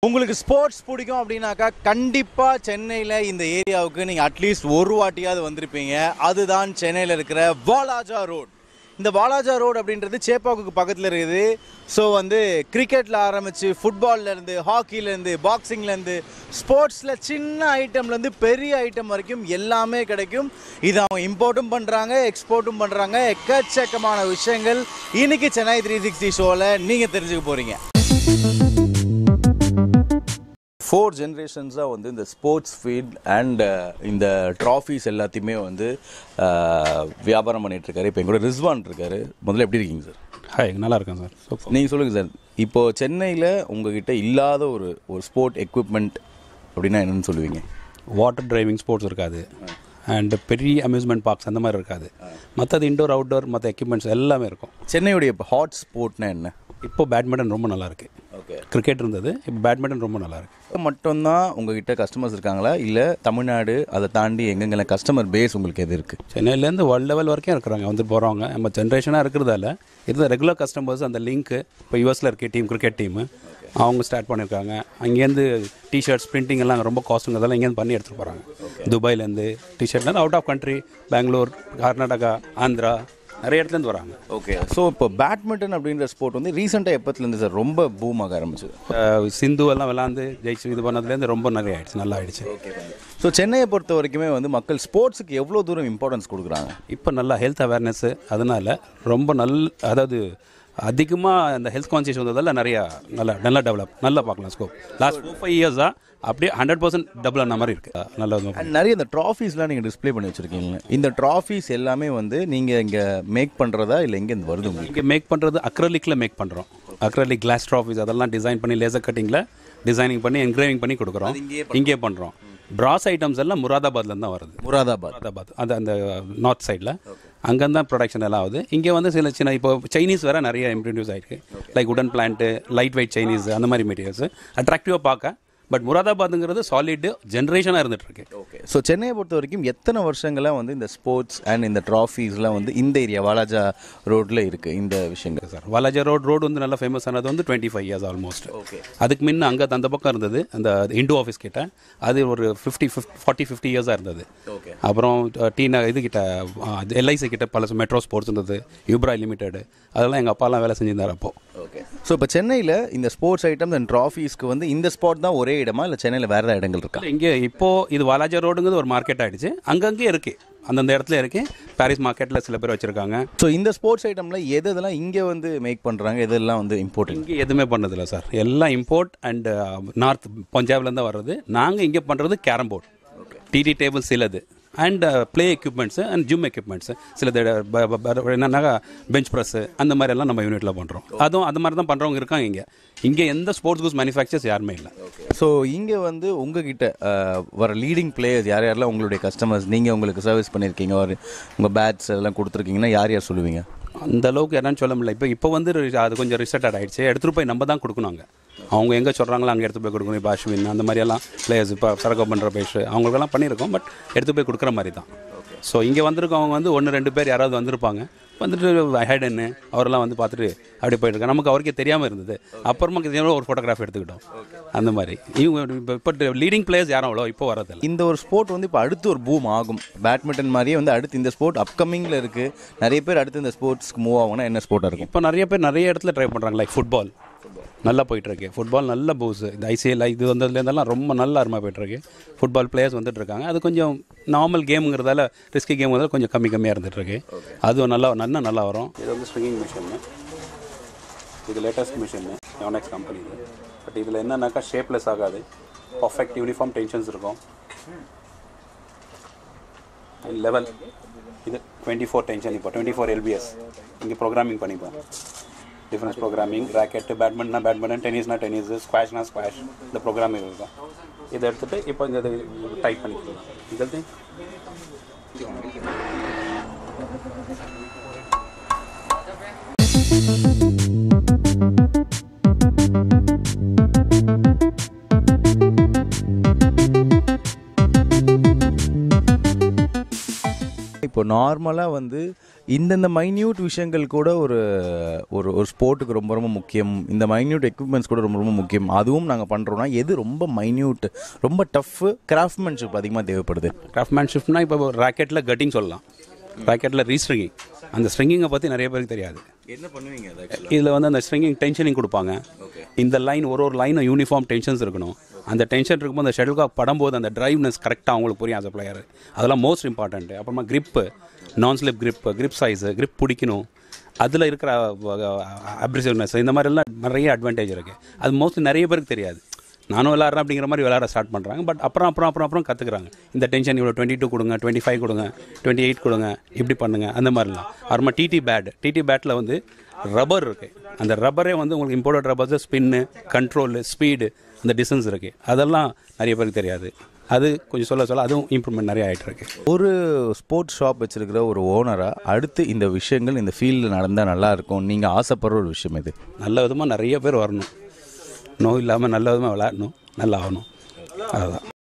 உங்களுக்கு ஸ்போர்ட்ஸ் பிடிக்கும் அப்படின்னாக்கா கண்டிப்பாக சென்னையில் இந்த ஏரியாவுக்கு நீங்கள் அட்லீஸ்ட் ஒரு வாட்டியாவது வந்திருப்பீங்க அதுதான் சென்னையில் இருக்கிற வாலாஜா ரோட் இந்த வாலாஜா ரோடு அப்படின்றது சேப்பாக்குக்கு பக்கத்தில் இருக்குது ஸோ வந்து கிரிக்கெட்டில் ஆரம்பித்து ஃபுட்பால்லேருந்து ஹாக்கிலேருந்து பாக்ஸிங்லேருந்து ஸ்போர்ட்ஸில் சின்ன ஐட்டம்லேருந்து பெரிய ஐட்டம் வரைக்கும் எல்லாமே கிடைக்கும் இது அவங்க இம்போர்ட்டும் பண்ணுறாங்க எக்ஸ்போர்ட்டும் பண்ணுறாங்க எக்கச்சக்கமான விஷயங்கள் இன்னைக்கு சென்னை த்ரீ சிக்ஸ்டி ஷோவில் நீங்கள் தெரிஞ்சுக்க போகிறீங்க ஃபோர் ஜென்ரேஷன்ஸாக வந்து இந்த ஸ்போர்ட்ஸ் ஃபீல்ட் அண்ட் இந்த ட்ராஃபீஸ் எல்லாத்தையுமே வந்து அஹ், வியாபாரம் பண்ணிட்டு இருக்காரு இப்போ எங்கூட ரிஸ்வான் இருக்காரு முதல்ல எப்படி இருக்கீங்க சார் ஹாய் நல்லா இருக்கேன் சார் சூப்பர் நீங்கள் சொல்லுங்கள் சார் இப்போ சென்னையில் உங்ககிட்ட இல்லாத ஒரு ஒரு ஸ்போர்ட் எக்யூப்மெண்ட் அப்படின்னா என்னன்னு சொல்லுவீங்க வாட்டர் டிரைவிங் ஸ்போர்ட்ஸ் இருக்காது அண்ட் பெரிய அம்யூஸ்மெண்ட் பார்க்ஸ் அந்த மாதிரி இருக்காது மற்றது இண்டோர் அவுட்டோர் மற்ற எக்யூப்மெண்ட்ஸ் எல்லாமே இருக்கும் சென்னையுடைய இப்போ ஹாட் ஸ்போர்ட்னா என்ன இப்போ பேட்மிண்டன் ரொம்ப நல்லா இருக்கு ஓகே கிரிக்கெட் இருந்தது இப்போ பேட்மிண்டன் ரொம்ப நல்லா இருக்கு மட்டும்தான் உங்ககிட்ட கஸ்டமர்ஸ் இருக்காங்களா இல்லை தமிழ்நாடு அதை தாண்டி எங்கெங்கெல்லாம் கஸ்டமர் பேஸ் உங்களுக்கு எது இருக்குது சென்னையிலேருந்து வேர்ல்டு லெவல் வரைக்கும் இருக்கிறாங்க வந்து போகிறவங்க நம்ம ஜென்ரேஷனாக இருக்கிறதால இருந்த ரெகுலர் கஸ்டமர்ஸ் அந்த லிங்க்கு இப்போ யூஎஸில் இருக்க டீம் கிரிக்கெட் டீமு அவங்க ஸ்டார்ட் பண்ணியிருக்காங்க அங்கேருந்து டிஷர்ட்ஸ் பிரிண்டிங் எல்லாம் ரொம்ப காஸ்ட்டுங்கிறதெல்லாம் இங்கேருந்து பண்ணி எடுத்துகிட்டு போகிறாங்க துபாயிலேருந்து டிஷர்ட்லேருந்து out of country Bangalore Karnataka Andhra நிறைய இடத்துலேருந்து வராங்க ஓகே ஸோ இப்போ பேட்மிண்டன் அப்படின்ற ஸ்போர்ட் வந்து ரீசெண்டாக எப்பத்துலேருந்து சார் ரொம்ப பூம் ஆக ஆரம்பிச்சது அஹ் சிந்து எல்லாம் விளாண்டு ஜெயிச்சு இது பண்ணதுலேருந்து ரொம்ப நிறைய ஆயிடுச்சு நல்லா ஆயிடுச்சு ஸோ சென்னையை பொறுத்த வரைக்குமே வந்து மக்கள் ஸ்போர்ட்ஸுக்கு எவ்வளோ தூரம் இம்பார்ட்டன்ஸ் கொடுக்குறாங்க இப்போ நல்லா ஹெல்த் அவேர்னஸ்ஸு அதனால ரொம்ப நல் அதாவது அதிகமாக இந்த ஹெல்த் கான்சியஸ் வந்ததால் நிறையா நல்லா நல்லா டெவலப் நல்லா பார்க்கலாம் ஸ்கோப் லாஸ்ட் ஃபோர் ஃபைவ் இயர்ஸாக அப்படியே ஹண்ட்ரட் பர்சன்ட் டபுள் ஆன மாதிரி இருக்குது நல்லா அண்ட் நிறைய இந்த ட்ராஃபீஸ்லாம் நீங்கள் டிஸ்ப்ளே பண்ணி வச்சுருக்கீங்க இந்த ட்ராஃபீஸ் எல்லாமே வந்து நீங்கள் இங்கே மேக் பண்ணுறதா இல்லை எங்கேருந்து வருது உங்களுக்கு இங்கே மேக் பண்ணுறது அக்ரலிக்கில் மேக் பண்ணுறோம் அக்ரலிக் கிளாஸ் ட்ராஃபிஸ் அதெல்லாம் டிசைன் பண்ணி லேசர் கட்டிங்கில் டிசைனிங் பண்ணி என்கிரேவிங் பண்ணி கொடுக்குறோம் இங்கே பண்ணுறோம் பிராஸ் ஐட்டம்ஸ் எல்லாம் முராதாபாத்லேருந்து தான் வருது முராதாபாத் முராதாபாத் அது அந்த நார்த் சைடில் அங்கேருந்து தான் ப்ரொடக்ஷன் எல்லாம் ஆகுது இங்கே வந்து சில சின்ன இப்போ சைனீஸ் வேறு நிறைய இன்ட்ரடியூஸ் ஆயிருக்கு லைக் உடன் பிளான்ட்டு லைட் வெயிட் சைனீஸ் அந்த மாதிரி மெட்டீரியல்ஸ் அட்ராக்டிவாக பார்க்க பட் முராதாபாத்துங்கிறது சாலிட் ஜென்ரேஷனாக இருந்துட்டு இருக்கு ஓகே ஸோ சென்னையை பொறுத்த வரைக்கும் எத்தனை வருஷங்களாக வந்து இந்த ஸ்போர்ட்ஸ் அண்ட் இந்த ட்ராஃபீஸ்லாம் வந்து இந்த ஏரியா வாலாஜா ரோட்டில் இருக்குது இந்த விஷயங்கள் சார் வாலாஜா ரோட் ரோடு வந்து நல்லா ஃபேமஸ் ஆனது வந்து twenty five years almost okay அதுக்கு முன்ன அங்கே அந்த பக்கம் இருந்தது அந்த இண்டோ ஆஃபீஸ் கிட்ட அது ஒரு ஃபிஃப்டி ஃபார்ட்டி ஃபிஃப்டி இயர்ஸாக இருந்தது ஓகே அப்புறம் டீ இது கிட்ட எல்ஐசி கிட்ட பல மெட்ரோ ஸ்போர்ட்ஸ் இருந்தது யூப்ரா லிமிடெட் அதெல்லாம் எங்கள் அப்பாலாம் வேலை செஞ்சிருந்தார் அப்போ ஓகே ஸோ இப்போ சென்னையில் இந்த ஸ்போர்ட்ஸ் ஐட்டம்ஸ் அண்ட் ட்ராஃபீஸ்க்கு வந்து இந்த ஸ்பாட் தான் ஒரே இடமா இல்லை சென்னையில் வேறு ஏதாவது இடங்கள் இருக்கா இங்கே இப்போ இது வாலாஜா ரோடுங்கிறது ஒரு மார்க்கெட் ஆயிடுச்சு அங்கங்கே இருக்கு அந்தந்த இடத்துல இருக்கு பாரிஸ் மார்க்கெட்டில் சில பேர் வச்சிருக்காங்க ஸோ இந்த ஸ்போர்ட்ஸ் ஐட்டமில் எது எதெல்லாம் இங்கே வந்து மேக் பண்ணுறாங்க எதெல்லாம் வந்து இம்பார்ட்டன்ட் இங்கே எதுவுமே பண்ணதில்ல சார் எல்லாம் இம்போர்ட் அண்ட் நார்த் பஞ்சாப்லேருந்து தான் வர்றது நாங்கள் இங்கே பண்ணுறது கேரம் போர்ட் டிடி டேபிள் சிலது and play equipments and gym equipments சிலது ப- ப- ப- என்னன்னாக்கா பெஞ்ச் ப்ரெஸ்ஸு அந்த மாதிரி எல்லாம் நம்ம யூனிட்டில் பண்ணுறோம் அதுவும் அந்த மாதிரி தான் பண்ணுறவங்க இருக்காங்க இங்கே இங்கே எந்த ஸ்போர்ட்ஸ் கூஸ் மேனுஃபேக்சர்ஸ் யாருமே இல்லை ஸோ இங்கே வந்து உங்ககிட்ட அஹ், வர லீடிங் பிளேயர்ஸ் யார் யாரெல்லாம் உங்களுடைய கஸ்டமர்ஸ் நீங்கள் உங்களுக்கு சர்வீஸ் பண்ணியிருக்கீங்க ஒரு உங்கள் பேட்ஸ் எல்லாம் கொடுத்துருக்கீங்கன்னா யார் யார் சொல்லுவீங்க அந்த அளவுக்கு என்னன்னு சொல்ல முடியல இப்போ இப்போ வந்து ரி- அது கொஞ்சம் ரிசர்ட் ஆயிடுச்சு எடுத்துகிட்டு போய் நம்ம தான் கொடுக்கணும் அங்கே அவங்க எங்கே சொல்கிறாங்களோ அங்கே எடுத்து போய் கொடுக்கணும் இப்போ அஸ்வின் அந்த மாதிரி எல்லாம் பிளேயர்ஸ் இப்போ சரகோ பண்ணுற பேஷ் அவங்களுக்கெல்லாம் பண்ணியிருக்கோம் பட் எடுத்து போய் கொடுக்குற மாதிரி தான் ஸோ இங்கே வந்திருக்கவங்க வந்து ஒன்று ரெண்டு பேர் யாராவது வந்திருப்பாங்க வந்துட்டு ஹைடன்னு அவரெல்லாம் வந்து பார்த்துட்டு அப்படி போயிட்டு இருக்காங்க நமக்கு அவருக்கே தெரியாமல் இருந்தது அப்புறமா தெரியாம ஒரு ஃபோட்டோகிராஃப் எடுத்துக்கிட்டோம் அந்த மாதிரி இவங்க இப்போ இப்போ லீடிங் பிளேயர்ஸ் யாரும் அவ்வளோ இப்போ வரதில்லை இந்த ஒரு ஸ்போர்ட் வந்து இப்போ அடுத்து ஒரு பூம் ஆகும் பேட்மிண்டன் மாதிரியே வந்து அடுத்து இந்த ஸ்போர்ட் அப்கமிங்கில் இருக்குது நிறைய பேர் அடுத்து இந்த ஸ்போர்ட்ஸ்க்கு மூவ் ஆகும்னா என்ன ஸ்போர்ட்டாக இருக்கும் இப்போ நிறைய பேர் நிறைய இடத்துல ட்ரை பண்ணுறாங்க லைக் ஃபுட்பால் நல்லா போயிட்டு இருக்கு ஃபுட்பால் நல்ல பூஸ் இந்த ஐசிஎல் இது வந்ததுலேருந்தெல்லாம் ரொம்ப நல்ல அருமை போயிட்டு இருக்கு ஃபுட்பால் பிளேயர்ஸ் வந்துட்டு இருக்காங்க அது கொஞ்சம் நார்மல் கேமுங்கிறதால ரிஸ்கி கேம் வந்து கொஞ்சம் கம்மி கம்மியாக இருந்துட்டு இருக்கு அதுவும் நல்லா நல்லா நல்லா வரும் இது வந்து ஸ்விங்கிங் மிஷின் இது லேட்டஸ்ட் மிஷின் யோனெக்ஸ் கம்பெனி இது பட் இதில் என்னன்னாக்கா ஷேப்லெஸ் ஆகாது பர்ஃபெக்ட் யூனிஃபார்ம் டென்ஷன்ஸ் இருக்கும் லெவல் இது டுவெண்ட்டி ஃபோர் டென்ஷன் இப்போ டுவெண்ட்டி ஃபோர் எல்பிஎஸ் இங்கே ப்ரோக்ராமிங் பண்ணிப்போம் டிஃப்ரென்ஸ் ப்ரோக்ராமிங் ராக்கெட்டு பேட்மிண்ட்னா பேட்மிண்டன் டென்னிஸ்னா டென்னிஸ் ஸ்குவாஷ்னா ஸ்குவாஷ் இந்த ப்ரோக்ராமிங் இருக்கும் இதை எடுத்துகிட்டு இப்போ இங்கே டைப் பண்ணிக்கலாம் இது இப்போ இப்போ நார்மலாக வந்து இந்தந்த மைன்யூட் விஷயங்கள் கூட ஒரு ஒரு ஒரு ஸ்போர்ட்டுக்கு ரொம்ப ரொம்ப முக்கியம் இந்த மைன்யூட் எக்யூப்மெண்ட்ஸ் கூட ரொம்ப ரொம்ப முக்கியம் அதுவும் நாங்கள் பண்ணுறோன்னா எது ரொம்ப மைன்யூட் ரொம்ப டஃப்பு கிராஃப்ட்மேன்ஷிப் அதிகமாக தேவைப்படுது கிராஃப்ட்மேன்ஷிப்னா இப்போ ராக்கெட்டில் கட்டிங் சொல்லலாம் ராக்கெட்டில் ரீஸ்ட்ரிங்கிங் அந்த ஸ்ட்ரிங்கிங்கை பற்றி நிறைய பேருக்கு தெரியாது என்ன பண்ணுவீங்க இதில் வந்து அந்த ஸ்ட்ரிங்கிங் டென்ஷனிங் கொடுப்பாங்க இந்த லைன் ஒரு ஒரு லைனும் யூனிஃபார்ம் டென்ஷன்ஸ் இருக்கணும் அந்த டென்ஷன் இருக்கும்போது அந்த ஷெடியூல்காக் படும்போது அந்த டிரைவ்னஸ் கரெக்டாக அவங்களுக்கு புரியும் as a பிளேயர் அதெல்லாம் மோஸ்ட் இம்பார்ட்டன்ட் அப்புறமா grip non slip grip grip size grip பிடிக்கணும் அதில் இருக்கிற அப்ரிசிவ்னஸ் இந்த மாதிரிலாம் நிறைய அட்வான்டேஜ் இருக்குது அது மோஸ்ட்லி நிறைய பேருக்கு தெரியாது நானும் விளாட்றேன் அப்படிங்கிற மாதிரி விளாட ஸ்டார்ட் பண்ணுறாங்க பட் அப்புறம் அப்புறம் அப்புறம் அப்புறம் கற்றுக்குறாங்க இந்த டென்ஷன் இவ்வளோ டுவெண்ட்டி டூ கொடுங்க டுவெண்ட்டி ஃபைவ் கொடுங்க டுவெண்ட்டி எயிட் கொடுங்க இப்படி பண்ணுங்க அந்த மாதிரிலாம் அப்புறமா டிடி பேட் டிடி பேட்டில் வந்து ரப்பர் இருக்குது அந்த ரப்பரே வந்து உங்களுக்கு imported rubbers spin control speed அந்த டிஸ்டன்ஸ் இருக்குது அதெல்லாம் நிறைய பேருக்கு தெரியாது அது கொஞ்சம் சொல்ல சொல்ல அதுவும் இம்ப்ரூவ்மெண்ட் நிறைய ஆகிட்டு இருக்கு ஒரு ஸ்போர்ட்ஸ் ஷாப் வச்சிருக்கிற ஒரு ஓனராக அடுத்து இந்த விஷயங்கள் இந்த ஃபீல்டில் நடந்தால் நல்லா இருக்கும் நீங்கள் ஆசைப்படுற ஒரு விஷயம் இது நல்ல விதமாக நிறைய பேர் வரணும் நோய் இல்லாமல் நல்ல விதமாக விளையாடணும் நல்லா ஆகணும் அதுதான்